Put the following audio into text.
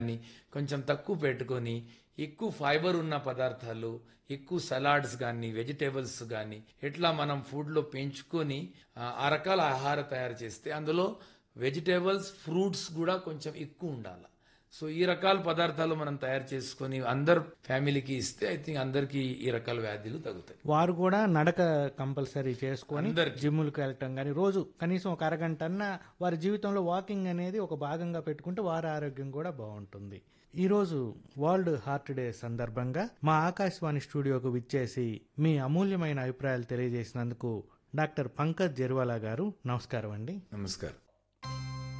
ని కొంచెం తక్కువ పెట్టుకొని ఎక్కువ ఫైబర్ ఉన్న పదార్థాలు ఎక్కువ సలాడ్స్ కానీ వెజిటేబుల్స్ కానీ ఎట్లా మనం ఫుడ్లో పెంచుకొని ఆ, ఆ రకాల ఆహారం తయారు చేస్తే అందులో వెజిటేబుల్స్ ఫ్రూట్స్ కూడా కొంచెం ఎక్కువ ఉండాలి సో ఈ రకాల పదార్థాలు మనం తయారు చేసుకొని అందరు ఫ్యామిలీకి ఇస్తే ఐ థింక్ అందరికి ఈ రకాల వ్యాధులు తగ్గుతాయి వారు కూడా నడక కంపల్సరీ చేసుకొని అందరికీ. జిమ్ములకు వెళ్ళటం కానీ రోజు కనీసం ఒక అరగంట అన్న వారి జీవితంలో వాకింగ్ అనేది ఒక భాగంగా పెట్టుకుంటే వారి ఆరోగ్యం కూడా బాగుంటుంది ఈ రోజు వరల్డ్ హార్ట్ డే సందర్భంగా మా ఆకాశవాణి స్టూడియోకు విచ్చేసి మీ అమూల్యమైన అభిప్రాయాలు తెలియజేసినందుకు డాక్టర్ పంకజ్ జెర్వాలా గారు నమస్కారం అండి నమస్కారం